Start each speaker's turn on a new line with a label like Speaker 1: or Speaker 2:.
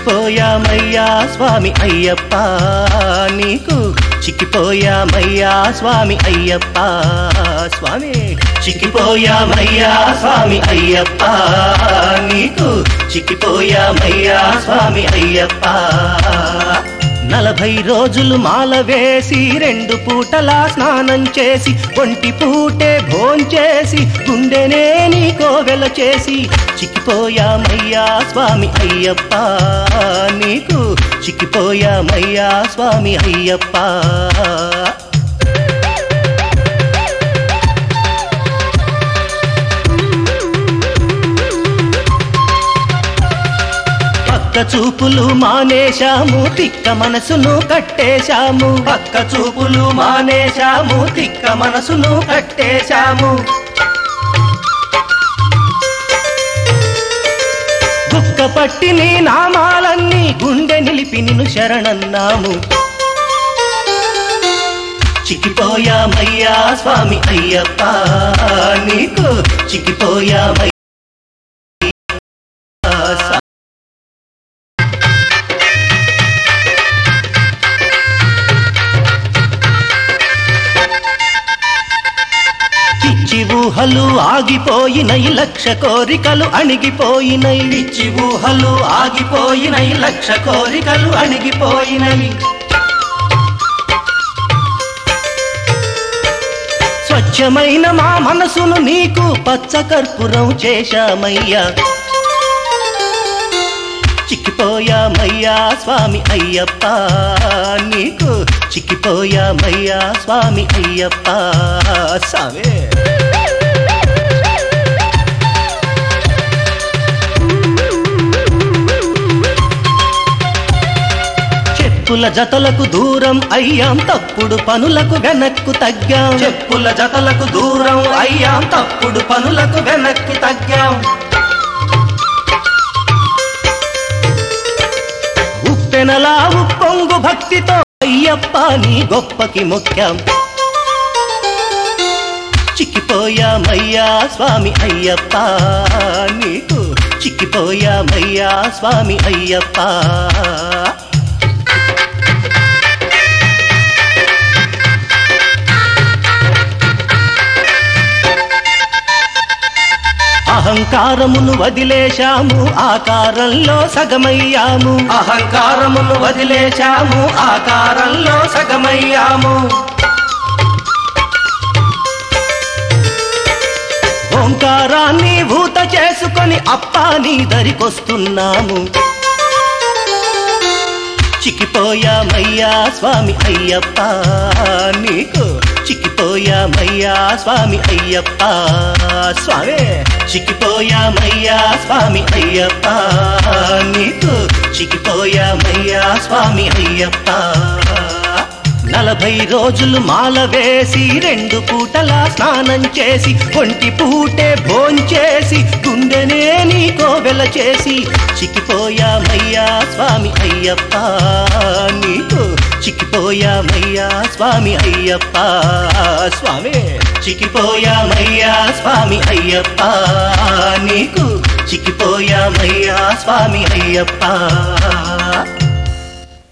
Speaker 1: చిక్కిపోయామయ్యా స్వామి అయ్యప్ప నీకు చిక్కిపోయామయ్యా స్వామి అయ్యప్ప స్వామి చిక్కిపోయామయ్యా స్వామి అయ్యప్ప నీకు చిక్కిపోయామయ్యా స్వామి అయ్యప్ప నలభై రోజులు మాల వేసి రెండు పూటలా స్నానం చేసి ఒంటి పూటే భోంచేసి గుండెనే నీ కోవెల చేసి చిక్కిపోయామయ్యా స్వామి అయ్యప్ప నీకు చిక్కిపోయామయ్యా స్వామి అయ్యప్ప పక్క చూపులు మానేశాము తిక్క మనసును కట్టేశాము పక్క చూపులు మానేశాము తిక్క మనసును కట్టేశాము కుక్క పట్టి నీ నామాలన్నీ గుండె నిలిపి నిన్ను శరణన్నాము చిక్కిపోయామయ్యా స్వామి అయ్యప్ప నీకు చిక్కిపోయామయ్యా పిచ్చి ఊహలు ఆగిపోయినై లక్ష కోరికలు అణిగిపోయినై పిచ్చి ఊహలు ఆగిపోయినై లక్ష కోరికలు అణిగిపోయినై స్వచ్ఛమైన మా మనసును నీకు పచ్చ కర్పూరం చేశామయ్యా చిక్కిపోయామయ్యా స్వామి అయ్యప్ప నీకు చిక్కిపోయామయ్యా స్వామి అయ్యప్ప సావే చెప్పుల జతలకు దూరం అయ్యాం తప్పుడు పనులకు వెనక్కు తగ్గాం చెప్పుల జతలకు దూరం అయ్యాం తప్పుడు పనులకు వెనక్కి తగ్గాం ఉప్పెనలా ఉప్పొంగు భక్తితో అయ్యప్ప నీ గొప్పకి మొక్కాం చిక్కిపోయామయ్యా స్వామి అయ్యప్ప నీకు చిక్కిపోయామయ్యా స్వామి అయ్యప్ప అహంకారమును వదిలేశాము ఆకారంలో సగమయ్యాము అహంకారమును వదిలేశాము ఆకారంలో సగమయ్యాము ఓంకారాన్ని భూత చేసుకొని అప్పా నీ దరికొస్తున్నాము చిక్కిపోయామయ్యా స్వామి అయ్యప్ప నీకు చిక్కిపోయామయ్యా స్వామి అయ్యప్ప స్వామి చిక్కిపోయామయ్యా స్వామి అయ్యప్ప నీకు చిక్కిపోయామయ్యా స్వామి అయ్యప్ప నలభై రోజులు మాల వేసి రెండు పూటలా స్నానం చేసి ఒంటి పూటే భోంచేసి గుండెనే నీ కోవెల చేసి చిక్కిపోయామయ్యా స్వామి అయ్యప్ప నీకు చిక్కిపోయామయ్యా స్వామి అయ్యప్ప స్వామి చిక్కిపోయామయ్యా స్వామి అయ్యప్ప నీకు చిక్కిపోయామయ్యా స్వామి అయ్యప్ప